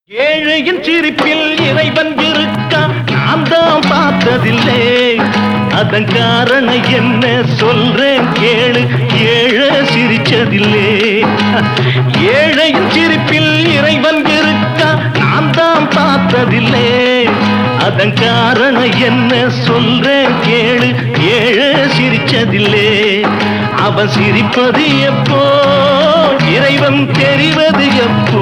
ஏழையின் சிரிப்பில் இறைவன் இருக்கா நான் தான் பார்த்ததில்லை அதன் காரணம் என்ன சொல்றேன் கேளு ஏழை சிரிச்சதில்லை ஏழையின் சிரிப்பில் இறைவன் இருக்கா நான் தான் பார்த்ததில்லை அதன் காரணம் என்ன சொல்றேன் கேளு ஏழை சிரிச்சதில்லை அவன் சிரிப்பது எப்போ இறைவன் தெரிவது எப்போ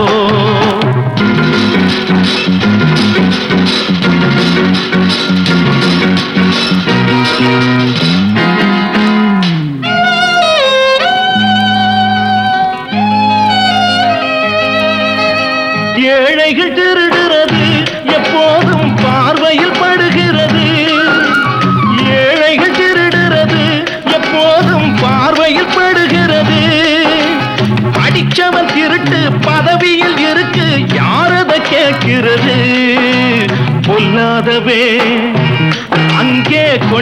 ஏழைகள் திருடுறது எப்போதும் பார்வையில் படுகிறது ஏழைகள் திருடுறது எப்போதும் பார்வையில் படுகிறது படிச்சவன் திருட்டு பதவியில் இருக்கு யாரத கேட்கிறது பொல்லாதவே அங்கே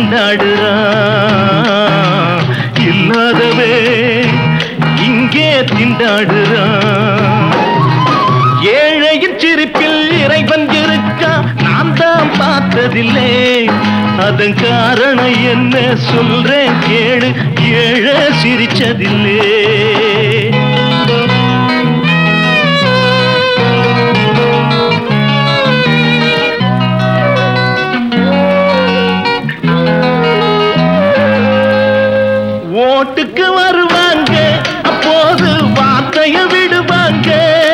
கொண்டாடுறான் இல்லாதவே இங்கே திண்டாடுறான் ஏழையின் சிரிப்பில் இறைவன் இருக்கா நான் தான் பார்த்ததில்லை அதன் காரணம் என்ன சொல்றேன் கேளு ஏழை சிரிச்சதில்லை ஓட்டுக்கு வருவாங்க அப்போது வார்த்தைய விடுவாங்க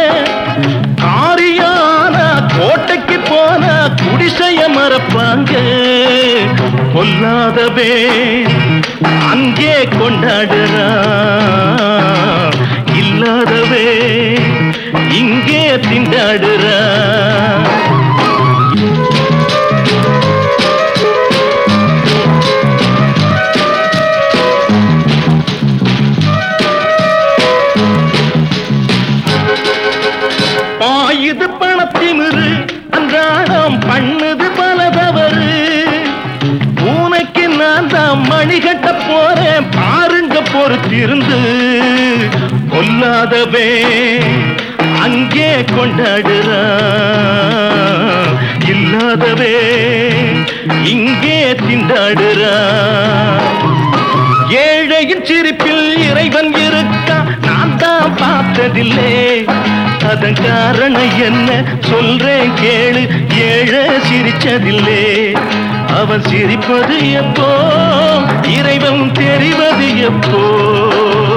காரியான கோட்டைக்கு போன குடிசைய மறப்பாங்க பொல்லாதவே அங்கே கொண்டாடுறான் இல்லாதவே இங்கே திண்டாடுறான் பாயுது பணத்திமிரு அன்றாடம் பண்ணுது பல தவறு பூனைக்கு நான் தான் மணி கட்ட போறேன் பாருங்க பொறுத்திருந்து கொல்லாதவே அங்கே கொண்டாடுறான் இல்லாதவே இங்கே திண்டாடுறான் ஏழையின் சிரிப்பில் இறைவன் இருக்கா நான் தான் பார்த்ததில்லை அதன் காரணம் என்ன சொல்றேன் கேளு ஏழை சிரிச்சதில்லை அவன் சிரிப்பது எப்போ இறைவன் தெரிவது எப்போ